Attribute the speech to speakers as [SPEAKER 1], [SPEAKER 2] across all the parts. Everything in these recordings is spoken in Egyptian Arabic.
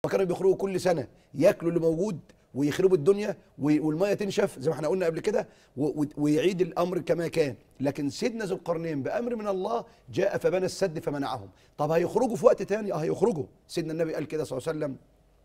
[SPEAKER 1] كانوا بيخرجوا كل سنه ياكلوا اللي موجود ويخربوا الدنيا و- والميه تنشف زي ما احنا قلنا قبل كده و- و- ويعيد الامر كما كان لكن سيدنا ذو القرنين بامر من الله جاء فبنى السد فمنعهم طب هيخرجوا في وقت تاني اه هيخرجوا سيدنا النبي قال كده صلى الله عليه وسلم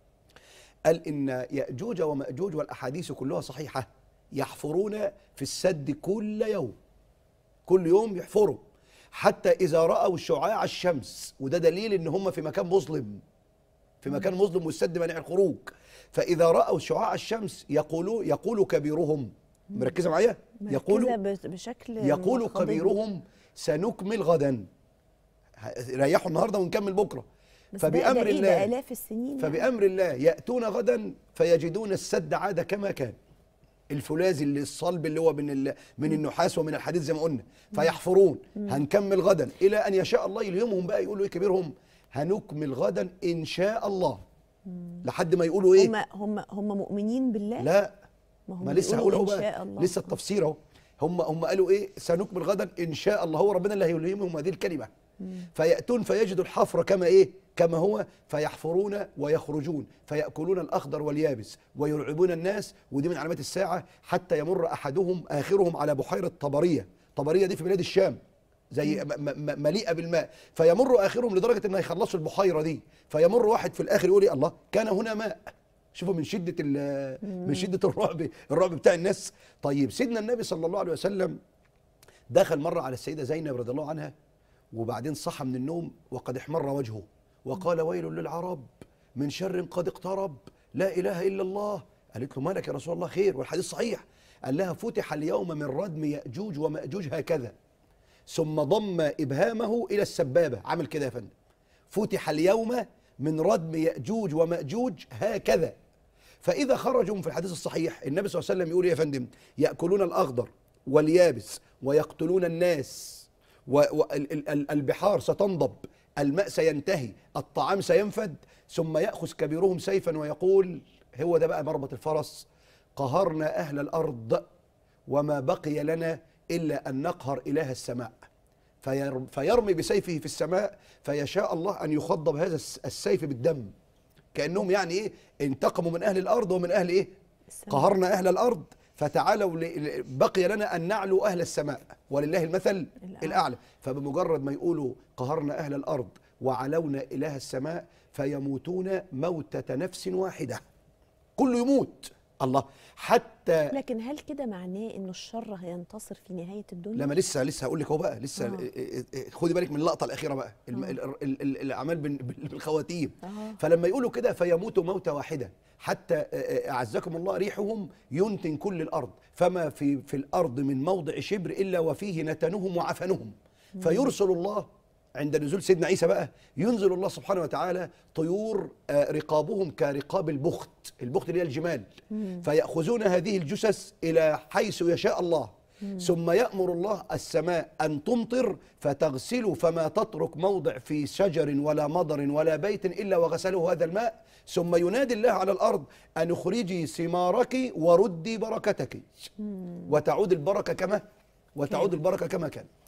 [SPEAKER 1] قال ان ياجوج وماجوج والاحاديث كلها صحيحه يحفرون في السد كل يوم كل يوم يحفروا حتى اذا راوا شعاع الشمس وده دليل ان هم في مكان مظلم في مكان مظلم والسد مانع الخروج فاذا راوا شعاع الشمس يقولوا يقول كبيرهم مركزه معايا يقول
[SPEAKER 2] مركزة بش- بشكل
[SPEAKER 1] يقول
[SPEAKER 2] منخفض.
[SPEAKER 1] كبيرهم سنكمل غدا ه- ريحوا النهارده ونكمل بكره
[SPEAKER 2] بس ده-
[SPEAKER 1] فبامر
[SPEAKER 2] ده إيه
[SPEAKER 1] الله
[SPEAKER 2] ده آلاف السنين يعني.
[SPEAKER 1] فبأمر الله يأتون غدا فيجدون السد عاد كما كان الفولاذي اللي الصلب اللي هو من ال- من النحاس ومن الحديد زي ما قلنا فيحفرون هنكمل غدا الى ان يشاء الله يلهمهم بقى يقولوا ايه كبيرهم هنكمل غدا ان شاء الله لحد ما يقولوا ايه
[SPEAKER 2] هم هم هم مؤمنين بالله
[SPEAKER 1] لا
[SPEAKER 2] ما هم
[SPEAKER 1] ما لسه هقول
[SPEAKER 2] بيقولوا
[SPEAKER 1] اهو
[SPEAKER 2] إن
[SPEAKER 1] بقى
[SPEAKER 2] شاء الله.
[SPEAKER 1] لسه التفسير اهو هم هم قالوا ايه سنكمل غدا ان شاء الله هو ربنا اللي هيلهمهم هذه الكلمه فياتون فيجدوا الحفر كما ايه كما هو فيحفرون ويخرجون فياكلون الاخضر واليابس ويرعبون الناس ودي من علامات الساعه حتى يمر احدهم اخرهم على بحيره طبريه طبريه دي في بلاد الشام زي م- م- م- مليئه بالماء فيمر اخرهم لدرجه ان هيخلصوا البحيره دي فيمر واحد في الاخر يقول إيه الله كان هنا ماء شوفوا من شده ال- من شده الرعب الرعب بتاع الناس طيب سيدنا النبي صلى الله عليه وسلم دخل مره على السيده زينب رضي الله عنها وبعدين صحى من النوم وقد احمر وجهه وقال ويل للعرب من شر قد اقترب لا اله الا الله قالت له مالك يا رسول الله خير والحديث صحيح قال لها فتح اليوم من ردم ياجوج وماجوج هكذا ثم ضم ابهامه الى السبابه عمل كده يا فندم فتح اليوم من ردم ياجوج وماجوج هكذا فاذا خرجوا في الحديث الصحيح النبي صلى الله عليه وسلم يقول يا فندم ياكلون الاخضر واليابس ويقتلون الناس والبحار ستنضب الماء سينتهي الطعام سينفد ثم ياخذ كبيرهم سيفا ويقول هو ده بقى مربط الفرس قهرنا اهل الارض وما بقي لنا الا ان نقهر اله السماء فير- فيرمي بسيفه في السماء فيشاء الله ان يخضب هذا الس- السيف بالدم كانهم يعني ايه انتقموا من اهل الارض ومن اهل ايه
[SPEAKER 2] السماء.
[SPEAKER 1] قهرنا اهل الارض فتعالوا ل- ل- بقي لنا ان نعلو اهل السماء ولله المثل
[SPEAKER 2] الأعلى.
[SPEAKER 1] الاعلى فبمجرد ما يقولوا قهرنا اهل الارض وعلونا اله السماء فيموتون موتة نفس واحده كله يموت الله حتى
[SPEAKER 2] لكن هل كده معناه انه الشر هينتصر في نهايه الدنيا
[SPEAKER 1] لما لسه لسه هقول لك اهو بقى لسه
[SPEAKER 2] آه.
[SPEAKER 1] إيه- إيه- إيه، خدي بالك من اللقطه الاخيره بقى الم-
[SPEAKER 2] آه.
[SPEAKER 1] ال- ال- ال- الاعمال بال- بال- بالخواتيم
[SPEAKER 2] آه.
[SPEAKER 1] فلما يقولوا كده فيموتوا موته واحده حتى آه، آه، اعزكم الله ريحهم ينتن كل الارض فما في في الارض من موضع شبر الا وفيه نتنهم وعفنهم فيرسل الله عند نزول سيدنا عيسى بقى ينزل الله سبحانه وتعالى طيور آه، رقابهم كرقاب البخت البخت اللي هي الجمال فيأخذون هذه الجثث إلى حيث يشاء الله ثم يأمر الله السماء أن تمطر فتغسل فما تترك موضع في شجر ولا مضر ولا بيت إلا وغسله هذا الماء ثم ينادي الله على الأرض أن اخرجي ثمارك وردي بركتك وتعود البركة كما وتعود البركة كما كان